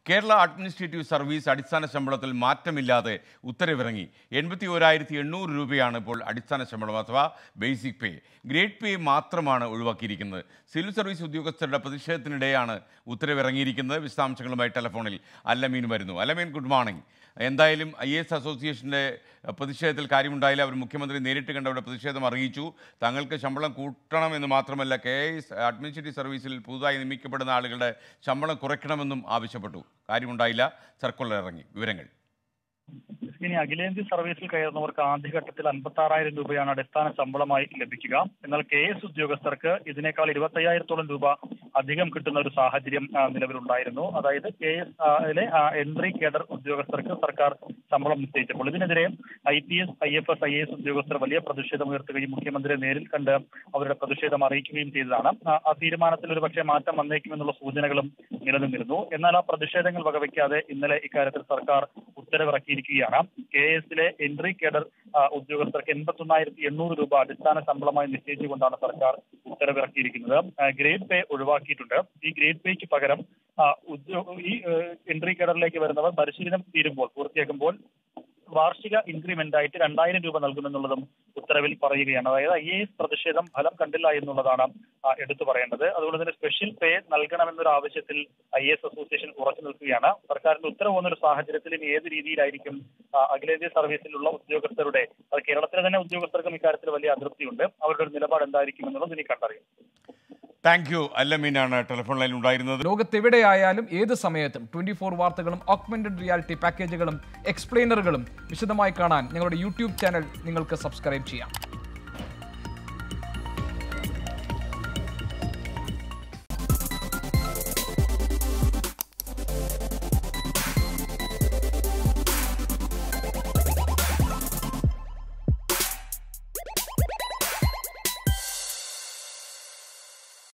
Kerala administrative service അടിസ്ഥാന ശമ്പളത്തിൽ മാറ്റമില്ലാതെ ഉത്തരവിറങ്ങി എൺപത്തി ഒരായിരത്തി എണ്ണൂറ് രൂപയാണ് ഇപ്പോൾ അടിസ്ഥാന ശമ്പളം അഥവാ ബേസിക് പേ ഗ്രേഡ് പേ മാത്രമാണ് ഒഴിവാക്കിയിരിക്കുന്നത് സിവിൽ സർവീസ് ഉദ്യോഗസ്ഥരുടെ പ്രതിഷേധത്തിനിടെയാണ് ഉത്തരവിറങ്ങിയിരിക്കുന്നത് വിശദാംശങ്ങളുമായി ടെലഫോണിൽ അല്ലമീൻ വരുന്നു അല്ലമീൻ ഗുഡ് മോർണിംഗ് എന്തായാലും ഐ എസ് അസോസിയേഷൻ്റെ പ്രതിഷേധത്തിൽ കാര്യമുണ്ടായില്ല അവർ മുഖ്യമന്ത്രി നേരിട്ട് കണ്ട് അവരുടെ പ്രതിഷേധം അറിയിച്ചു തങ്ങൾക്ക് ശമ്പളം കൂട്ടണമെന്ന് മാത്രമല്ല കെ എസ് അഡ്മിനിസ്ട്രേറ്റീവ് സർവീസിൽ പുതുതായി നിയമിക്കപ്പെടുന്ന ആളുകളുടെ ശമ്പളം കുറയ്ക്കണമെന്നും ആവശ്യപ്പെട്ടു കാര്യമുണ്ടായില്ല സർക്കുലർ ഇറങ്ങി വിവരങ്ങൾ ഇനി അഖിലേന്ത്യാ സർവീസിൽ കയറുന്നവർക്ക് ആദ്യഘട്ടത്തിൽ അൻപത്തി ആറായിരം രൂപയാണ് അടിസ്ഥാന ശമ്പളമായി ലഭിക്കുക എന്നാൽ കെ എസ് ഉദ്യോഗസ്ഥർക്ക് ഇതിനേക്കാൾ ഇരുപത്തയ്യായിരത്തോളം രൂപ അധികം കിട്ടുന്ന ഒരു സാഹചര്യം ആ, നിലവിലുണ്ടായിരുന്നു അതായത് കെ എസ് ലെ എൻട്രി കേഡർ ഉദ്യോഗസ്ഥർക്ക് സർക്കാർ ശമ്പളം നിശ്ചയിച്ചപ്പോൾ ഇതിനെതിരെ I P S I F S I S ഉദ്യോഗസ്ഥർ വലിയ പ്രതിഷേധം ഉയർത്തുകയും മുഖ്യമന്ത്രിയെ നേരിൽ കണ്ട് അവരുടെ പ്രതിഷേധം അറിയിക്കുകയും ചെയ്തതാണ് ആ- ആ തീരുമാനത്തിൽ ഒരു പക്ഷേ മാറ്റം വന്നേക്കുമെന്നുള്ള സൂചനകളും നിലനിന്നിരുന്നു എന്നാൽ ആ പ്രതിഷേധങ്ങൾ വകവയ്ക്കാതെ ഇന്നലെ ഇക്കാര്യത്തിൽ സർക്കാർ ഉത്തരവിറക്കിയിരിക്കുകയാണ് കെ എസിലെ എൻട്രി കേഡർ ആ, ഉദ്യോഗസ്ഥർക്ക് എൺപത്തൊന്നായിരത്തി എണ്ണൂറ് രൂപ അടിസ്ഥാന ശമ്പളമായി നിശ്ചയിച്ചുകൊണ്ടാണ് സർക്കാർ ഉത്തരവിറക്കിയിരിക്കുന്നത് ആ, ഗ്രേഡ് പേ ഒഴിവാക്കിയിട്ടുണ്ട് ഈ ഗ്രേഡ് പേയ്ക്ക് പകരം ആ, ഉദ്യോ- ഈ എൻട്രി കേഡറിലേക്ക് വരുന്നവർ പരിശീലനം തീരുമ്പോൾ പൂർത്തിയാക്കുമ്പോൾ വാർഷിക ഇൻക്രിമെന്റ് ആയിട്ട് രണ്ടായിരം രൂപ നൽകുമെന്നുള്ളതും ഉത്തരവിൽ പറയുകയാണ് അതായത് ഐ എ എസ് പ്രതിഷേധം ഫലം കണ്ടില്ല എന്നുള്ളതാണ് ആ, എടുത്തു പറയേണ്ടത് അതുകൊണ്ട് തന്നെ സ്പെഷ്യൽ പേ നൽകണമെന്നൊരു ആവശ്യത്തിൽ ഐ എസ് അസോസിയേഷൻ ഉറച്ചു നിൽക്കുകയാണ് സർക്കാരിന്റെ ഉത്തരവ് വന്ന ഒരു സാഹചര്യത്തിൽ ഇനി ഏത് രീതിയിലായിരിക്കും ആ, അഖിലേന്ത്യാ സർവീസിലുള്ള ഉദ്യോഗസ്ഥരുടെ അത് കേരളത്തിലെ തന്നെ ഉദ്യോഗസ്ഥർക്കും ഇക്കാര്യത്തിൽ വലിയ അതൃപ്തിയുണ്ട് അവരുടെ ഒരു നിലപാട് എന്തായിരിക്കും എന്നുള്ളത് ഇനി കണ്ടറിയാം താങ്ക് യു അല്ലമീനാണ് ടെലിഫോൺ ലൈനിൽ ഉണ്ടായിരുന്നത് ലോകത്തെവിടെയായാലും ഏത് സമയത്തും ട്വന്റി ഫോർ വാർത്തകളും ഓഗ്മെന്റഡ് റിയാലിറ്റി പാക്കേജുകളും എക്സ്പ്ലെയിനറുകളും വിശദമായി കാണാൻ ഞങ്ങളുടെ യൂട്യൂബ് ചാനൽ നിങ്ങൾക്ക് സബ്സ്ക്രൈബ് ചെയ്യാം